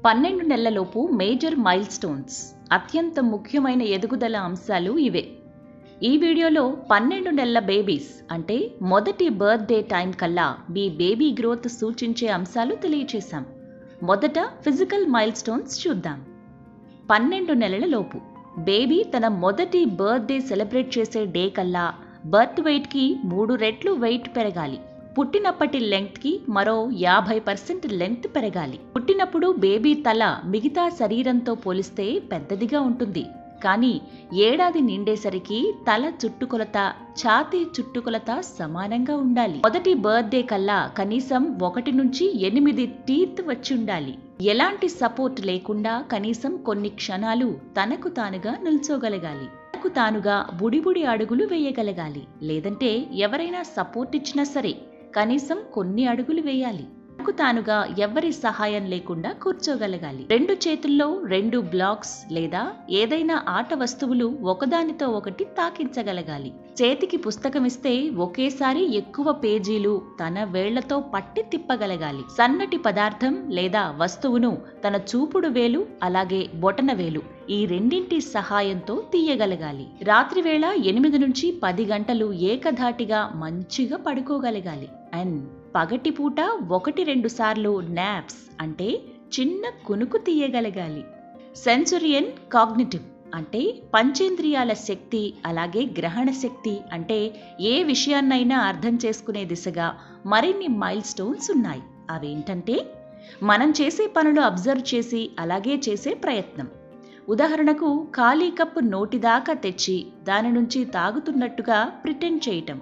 పన్నెండు నెలలలోపు major mile stones అత్యంత ముఖ్యమైన ఎదుగుదల అంశాలు ఇవే ఈ వీడియోలో పన్నెండు నెలల బేబీస్ అంటే మొదటి బర్త్డే టైం కల్లా మీ బేబీ గ్రోత్ సూచించే అంశాలు తెలియచేశాం మొదట ఫిజికల్ మైల్ స్టోన్స్ చూద్దాం పన్నెండు నెలల లోపు బేబీ తన మొదటి బర్త్డే సెలబ్రేట్ చేసే డే కల్లా బర్త్ వెయిట్కి మూడు రెట్లు వెయిట్ పెరగాలి పుట్టినప్పటి లెంగ్త్కి మరో యాభై పర్సెంట్ లెంగ్త్ పెరగాలి పుట్టినప్పుడు బేబీ తల మిగతా శరీరంతో పోలిస్తే పెద్దదిగా ఉంటుంది కానీ ఏడాది నిండేసరికి తల చుట్టుకొలత ఛాతీ చుట్టుకొలత సమానంగా ఉండాలి మొదటి బర్త్డే కల్లా కనీసం ఒకటి నుంచి ఎనిమిది టీత్ వచ్చి ఉండాలి ఎలాంటి సపోర్ట్ లేకుండా కనీసం కొన్ని క్షణాలు తనకు తానుగా నిల్చోగలగాలి తనకు తానుగా బుడిబుడి అడుగులు వేయగలగాలి లేదంటే ఎవరైనా సపోర్ట్ ఇచ్చినా సరే కనీసం కొన్ని అడుగులు వేయాలి తనకు తానుగా ఎవరి సహాయం లేకుండా కూర్చోగలగాలి రెండు చేతుల్లో రెండు బ్లాక్స్ లేదా ఏదైనా ఆట వస్తువులు ఒకదానితో ఒకటి తాకించగలగాలి చేతికి పుస్తకం ఇస్తే ఒకేసారి ఎక్కువ పేజీలు తన వేళ్లతో పట్టి తిప్పగలగాలి సన్నటి పదార్థం లేదా వస్తువును తన చూపుడు వేలు అలాగే బొటన వేలు ఈ రెండింటి సహాయంతో తీయగలగాలి రాత్రి వేళ ఎనిమిది నుంచి పది గంటలు ఏకధాటిగా మంచిగా పడుకోగలగాలి అండ్ పగటిపూట ఒకటి రెండు సార్లు నాప్స్ అంటే చిన్న కునుకు తీయగలగాలి సెన్సురియన్ కాగ్నిటివ్ అంటే పంచేంద్రియాల శక్తి అలాగే గ్రహణ శక్తి అంటే ఏ విషయాన్నైనా అర్థం చేసుకునే దిశగా మరిన్ని మైల్ స్టోన్స్ ఉన్నాయి అవేంటంటే మనం చేసే పనులు అబ్జర్వ్ చేసి అలాగే చేసే ప్రయత్నం ఉదాహరణకు ఖాళీ కప్పు నోటిదాకా తెచ్చి దాని నుంచి తాగుతున్నట్టుగా ప్రిటెండ్ చేయటం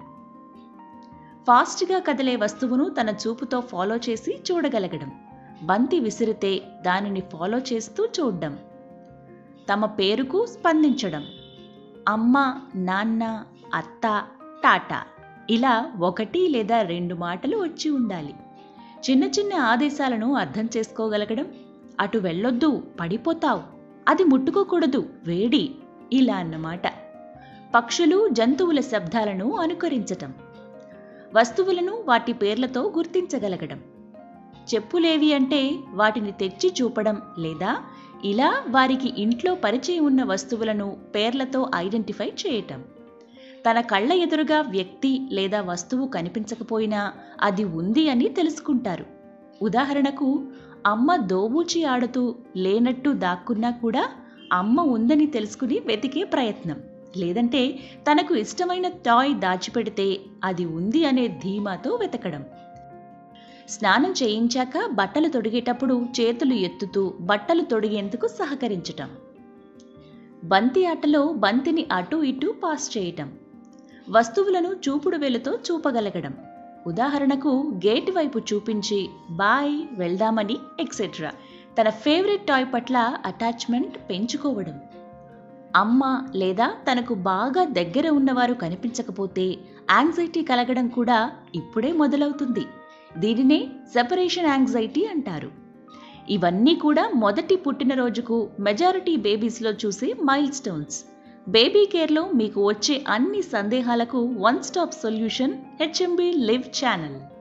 ఫాస్ట్గా కదిలే వస్తువును తన చూపుతో ఫాలో చేసి చూడగలగడం బంతి విసిరితే దానిని ఫాలో చేస్తూ చూడడం తమ పేరుకు స్పందించడం అమ్మ నాన్న అత్త టాటా ఇలా ఒకటి లేదా రెండు మాటలు వచ్చి ఉండాలి చిన్న చిన్న ఆదేశాలను అర్థం చేసుకోగలగడం అటు వెళ్ళొద్దు పడిపోతావు అది ముట్టుకోకూడదు వేడి ఇలా అన్నమాట పక్షులు జంతువుల శబ్దాలను అనుకరించటం వస్తువులను వాటి పేర్లతో గుర్తించగలగడం చెప్పులేవి అంటే వాటిని తెచ్చి చూపడం లేదా ఇలా వారికి ఇంట్లో పరిచయం ఉన్న వస్తువులను పేర్లతో ఐడెంటిఫై చేయటం తన కళ్ళ ఎదురుగా వ్యక్తి లేదా వస్తువు కనిపించకపోయినా అది ఉంది అని తెలుసుకుంటారు ఉదాహరణకు అమ్మ దోబూచి ఆడుతూ లేనట్టు దాక్కున్నా కూడా అమ్మ ఉందని తెలుసుకుని వెతికే ప్రయత్నం లేదంటే తనకు ఇష్టమైన టాయ్ దాచిపెడితే అది ఉంది అనే ధీమాతో వెతకడం స్నానం చేయించాక బట్టలు తొడిగేటప్పుడు చేతులు ఎత్తుతూ బట్టలు తొడిగేందుకు సహకరించటం బంతి ఆటలో బంతిని అటు ఇటు పాస్ చేయటం వస్తువులను చూపుడు వేలుతో చూపగలగడం ఉదాహరణకు గేట్ వైపు చూపించి బాయ్ వెళ్దామని ఎక్సెట్రా తన ఫేవరెట్ టాయ్ పట్ల అటాచ్మెంట్ పెంచుకోవడం అమ్మ లేదా తనకు బాగా దగ్గర ఉన్నవారు కనిపించకపోతే యాంగ్జైటీ కలగడం కూడా ఇప్పుడే మొదలవుతుంది దీనినే సెపరేషన్ యాంగ్జైటీ అంటారు ఇవన్నీ కూడా మొదటి పుట్టినరోజుకు మెజారిటీ బేబీస్లో చూసే మైల్ స్టోన్స్ బేబీ కేర్లో మీకు వచ్చే అన్ని సందేహాలకు one stop solution HMB live channel